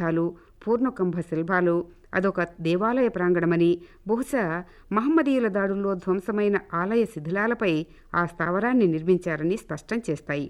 గ్రంథాలు పూర్ణకుంభ శిల్పాలు అదొక దేవాలయ ప్రాంగణమని బహుశా మహమ్మదీయుల దాడుల్లో ధ్వంసమైన ఆలయ శిథిలాలపై ఆ స్థావరాన్ని నిర్మించారని స్పష్టం చేస్తాయి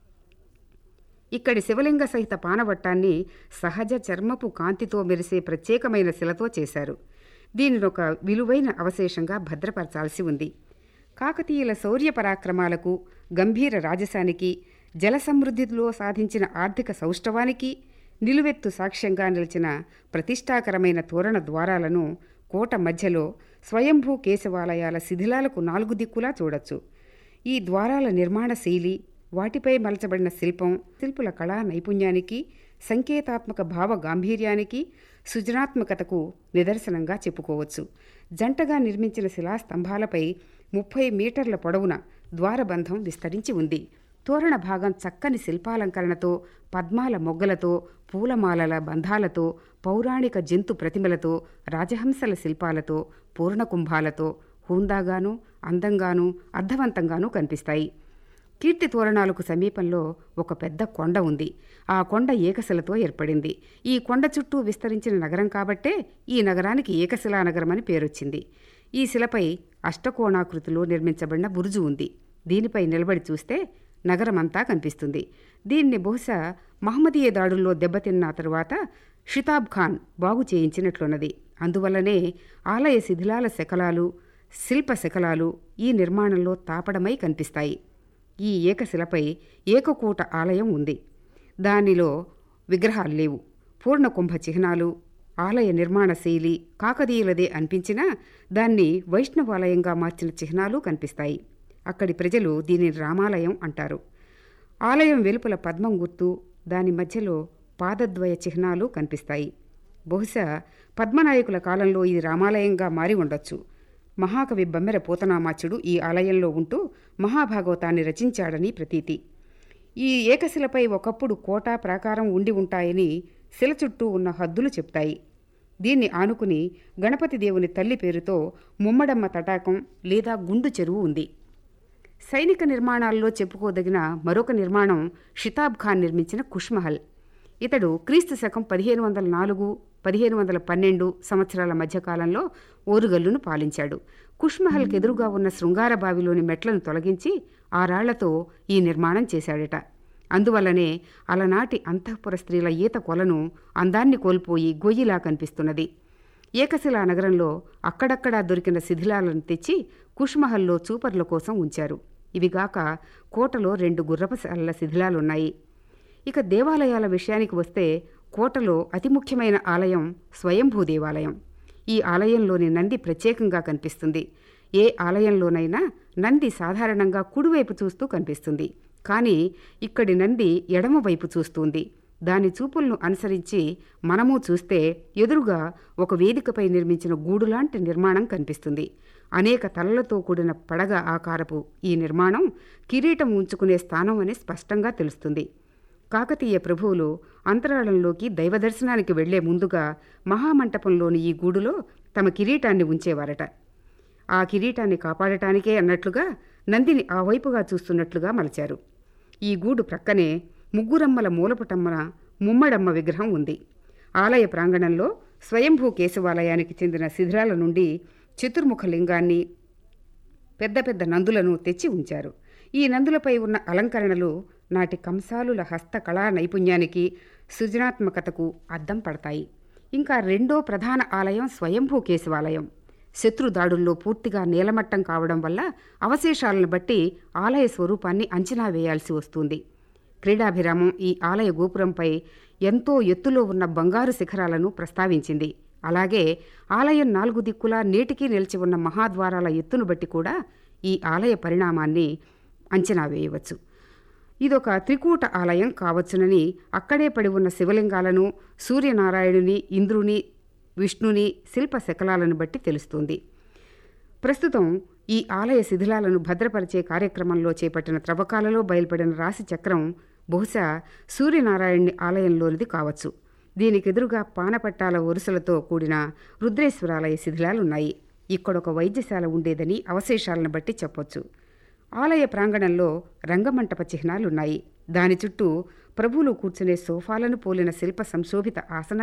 ఇక్కడి శివలింగ సహిత పానవట్టాన్ని సహజ చర్మపు కాంతితో మెరిసే ప్రత్యేకమైన శిలతో చేశారు దీనిని ఒక విలువైన అవశేషంగా భద్రపరచాల్సి ఉంది కాకతీయుల శౌర్య పరాక్రమాలకు గంభీర రాజసానికి జల సమృద్ధిలో సాధించిన ఆర్థిక సౌష్ఠవానికి నిలువెత్తు సాక్ష్యంగా నిలిచిన ప్రతిష్టాకరమైన తోరణ ద్వారాలను కోట మధ్యలో స్వయంభూ కేశవాలయాల శిథిలాలకు నాలుగు దిక్కులా చూడొచ్చు ఈ ద్వారాల నిర్మాణ శైలి వాటిపై మలచబడిన శిల్పం శిల్పుల కళా నైపుణ్యానికి సంకేతాత్మక భావ గాంభీర్యానికి సృజనాత్మకతకు నిదర్శనంగా చెప్పుకోవచ్చు జంటగా నిర్మించిన శిలాస్తంభాలపై ముప్పై మీటర్ల పొడవున ద్వారబంధం విస్తరించి ఉంది తోరణ భాగం చక్కని శిల్పాలంకరణతో పద్మాల మొగ్గలతో పూలమాలల బంధాలతో పౌరాణిక జంతు ప్రతిమలతో రాజహంసల శిల్పాలతో పూర్ణకుంభాలతో హూందాగాను అందంగానూ అర్థవంతంగానూ కనిపిస్తాయి కీర్తి తోరణాలకు సమీపంలో ఒక పెద్ద కొండ ఉంది ఆ కొండ ఏకశిలతో ఏర్పడింది ఈ కొండ చుట్టూ విస్తరించిన నగరం కాబట్టే ఈ నగరానికి ఏకశిలా నగరం అని పేరొచ్చింది ఈ శిలపై అష్టకోణాకృతిలో నిర్మించబడిన బురుజు ఉంది దీనిపై నిలబడి చూస్తే నగరమంతా కనిపిస్తుంది దీన్ని బహుశా మహమ్మదీయ దాడుల్లో దెబ్బతిన్న తరువాత షితాబ్ ఖాన్ బాగు చేయించినట్లున్నది అందువల్లనే ఆలయ శిథిలాల శకలాలు శిల్ప శకలాలు ఈ నిర్మాణంలో తాపడమై కనిపిస్తాయి ఈ ఏకశిలపై ఏకకూట ఆలయం ఉంది దానిలో విగ్రహాలు లేవు పూర్ణకుంభ చిహ్నాలు ఆలయ నిర్మాణ శైలి కాకతీయులదే అనిపించినా దాన్ని వైష్ణవాలయంగా మార్చిన చిహ్నాలు కనిపిస్తాయి అక్కడి ప్రజలు దీనిని రామాలయం అంటారు ఆలయం వెలుపల పద్మం గుర్తు దాని మధ్యలో పాదద్వయ చిహ్నాలు కనిపిస్తాయి బహుశా పద్మనాయకుల కాలంలో ఇది రామాలయంగా మారి ఉండొచ్చు మహాకవి బమ్మెర పోతనామాచుడు ఈ ఆలయంలో ఉంటూ మహాభాగవతాన్ని రచించాడని ప్రతీతి ఈ ఏకశిలపై ఒకప్పుడు కోట ప్రాకారం ఉండి ఉంటాయని శిల చుట్టూ ఉన్న హద్దులు చెప్తాయి దీన్ని ఆనుకుని గణపతి దేవుని తల్లి పేరుతో ముమ్మడమ్మ తటాకం లేదా గుండు చెరువు ఉంది సైనిక నిర్మాణాల్లో చెప్పుకోదగిన మరొక నిర్మాణం షితాబ్ ఖాన్ నిర్మించిన కుష్మహల్ ఇతడు క్రీస్తు శకం పదిహేను వందల నాలుగు పదిహేను వందల పన్నెండు సంవత్సరాల మధ్యకాలంలో ఓరుగల్లును పాలించాడు కుష్మహల్కి ఎదురుగా ఉన్న శృంగార బావిలోని మెట్లను తొలగించి ఆ రాళ్లతో ఈ నిర్మాణం చేశాడట అందువల్లనే అలనాటి అంతఃపుర స్త్రీల ఈత కొలను అందాన్ని కోల్పోయి గొయ్యిలా కనిపిస్తున్నది ఏకశిలా నగరంలో అక్కడక్కడా దొరికిన శిథిలాలను తెచ్చి కుష్మహల్లో చూపర్ల కోసం ఉంచారు ఇవిగాక కోటలో రెండు గుర్రపశాలల శిథిలాలున్నాయి ఇక దేవాలయాల విషయానికి వస్తే కోటలో అతి ముఖ్యమైన ఆలయం స్వయంభూ దేవాలయం ఈ ఆలయంలోని నంది ప్రత్యేకంగా కనిపిస్తుంది ఏ ఆలయంలోనైనా నంది సాధారణంగా కుడివైపు చూస్తూ కనిపిస్తుంది కానీ ఇక్కడి నంది ఎడమవైపు చూస్తుంది దాని చూపులను అనుసరించి మనము చూస్తే ఎదురుగా ఒక వేదికపై నిర్మించిన గూడులాంటి నిర్మాణం కనిపిస్తుంది అనేక తలలతో కూడిన పడగ ఆకారపు ఈ నిర్మాణం కిరీటం ఉంచుకునే స్థానం అని స్పష్టంగా తెలుస్తుంది కాకతీయ ప్రభువులు అంతరాళంలోకి దైవదర్శనానికి వెళ్లే ముందుగా మహామంటపంలోని ఈ గూడులో తమ కిరీటాన్ని ఉంచేవారట ఆ కిరీటాన్ని కాపాడటానికే అన్నట్లుగా నందిని ఆ వైపుగా చూస్తున్నట్లుగా మలచారు ఈ గూడు ప్రక్కనే ముగ్గురమ్మల మూలపుటమ్మన ముమ్మడమ్మ విగ్రహం ఉంది ఆలయ ప్రాంగణంలో స్వయంభూ కేశవాలయానికి చెందిన శిథిరాల నుండి చతుర్ముఖ లింగాన్ని పెద్ద పెద్ద నందులను తెచ్చి ఉంచారు ఈ నందులపై ఉన్న అలంకరణలు నాటి కంసాలుల హస్తకళా నైపుణ్యానికి సృజనాత్మకతకు అద్దం పడతాయి ఇంకా రెండో ప్రధాన ఆలయం స్వయంభూ కేశవాలయం శత్రు దాడుల్లో పూర్తిగా నేలమట్టం కావడం వల్ల అవశేషాలను బట్టి ఆలయ స్వరూపాన్ని అంచనా వేయాల్సి వస్తుంది క్రీడాభిరామం ఈ ఆలయ గోపురంపై ఎంతో ఎత్తులో ఉన్న బంగారు శిఖరాలను ప్రస్తావించింది అలాగే ఆలయం నాలుగు దిక్కులా నేటికీ నిలిచి ఉన్న మహాద్వారాల ఎత్తును బట్టి కూడా ఈ ఆలయ పరిణామాన్ని అంచనా వేయవచ్చు ఇదొక త్రికూట ఆలయం కావచ్చునని అక్కడే పడి ఉన్న శివలింగాలను సూర్యనారాయణుని ఇంద్రుని విష్ణుని శిల్ప శకలాలను బట్టి తెలుస్తుంది ప్రస్తుతం ఈ ఆలయ శిథిలాలను భద్రపరిచే కార్యక్రమంలో చేపట్టిన త్రవ్వకాలలో బయలుపడిన రాశి చక్రం బహుశా సూర్యనారాయణుని ఆలయంలోనిది కావచ్చు దీనికి ఎదురుగా పానపట్టాల వరుసలతో కూడిన రుద్రేశ్వరాలయ శిథిలాలున్నాయి ఇక్కడొక వైద్యశాల ఉండేదని అవశేషాలను బట్టి చెప్పొచ్చు ఆలయ ప్రాంగణంలో రంగమంటప చిహ్నాలున్నాయి దాని చుట్టూ ప్రభువులు కూర్చునే సోఫాలను పోలిన శిల్ప సంశోభిత ఆసనాలు